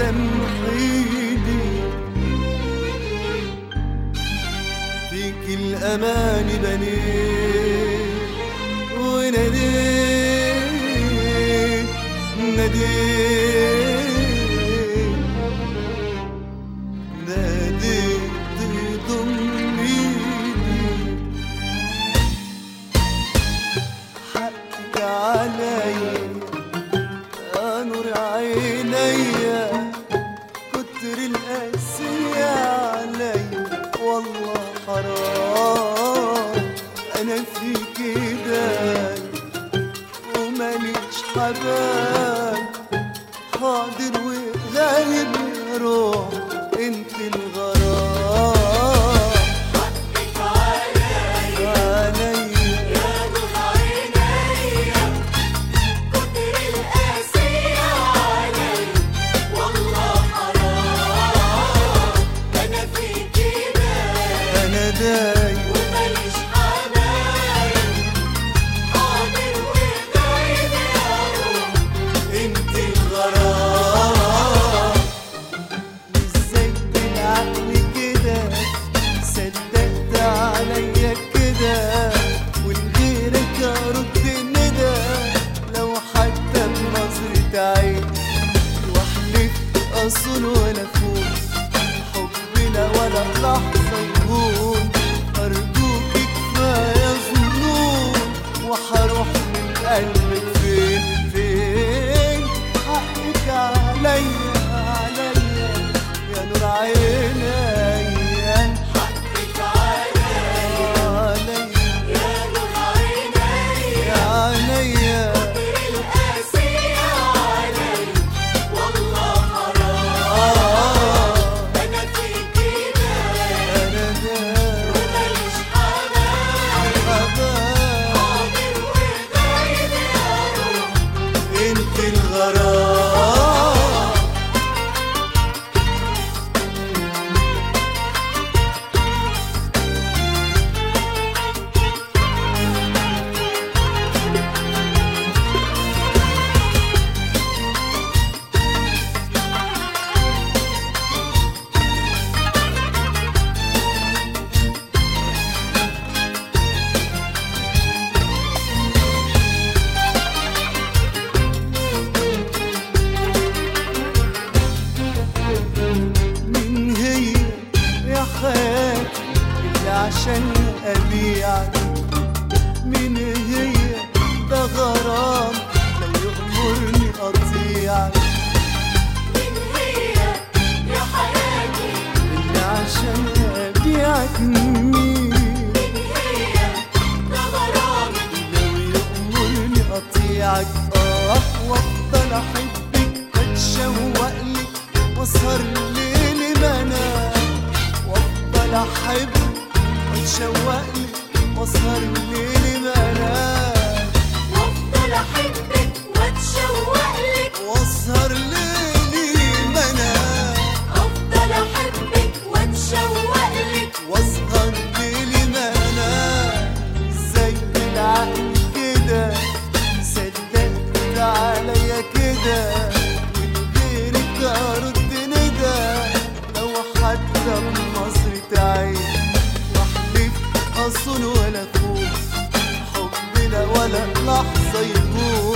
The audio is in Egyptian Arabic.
تمحيني فيك الأمان بنيت وناديت ناديت ناديت تضميني حقك عليا يا نور عينيا كتر القاسية عليا والله حرام أنا في كده وماليش حباب حاضر وغايب يا روح انت الغرام عليا انا دايم انت الغرام ازاي بالعقل كده صدقت عليا كده ولغيرك ارد الندى لو حتى بنظرة عين واحلف اصون ولا فوز حبنا ولا لحظة يهون ارجوك كفاية ظنون وحروح من قلبك فين فين حقك عليا عليا يا نور عينيا عليا يا عينيا آه أنا دايما حباب انت الغرام مين هي يا حياتي اللي عشان أبيعك مين هي ده غرام لو يأمرني أطيعك اللي عشان أبيعك مين لو يأمرني أطيعك آه وأفضل أحبك وأتشوق لك وأسهر الليل ما أنام وأفضل أحبك وأتشوق لك وأسهر الليل ما أنام أحبك وأتشوق لك وأسهر ليلي ما أنام أفضل أحبك وأتشوق لك واسهر ليلي ما انام زي العقل كده صدقت عليا كده من غيرك ارد ندى لو حتى بنظرة عين واحلف اصون ولا فوز حبنا ولا لحظة يهون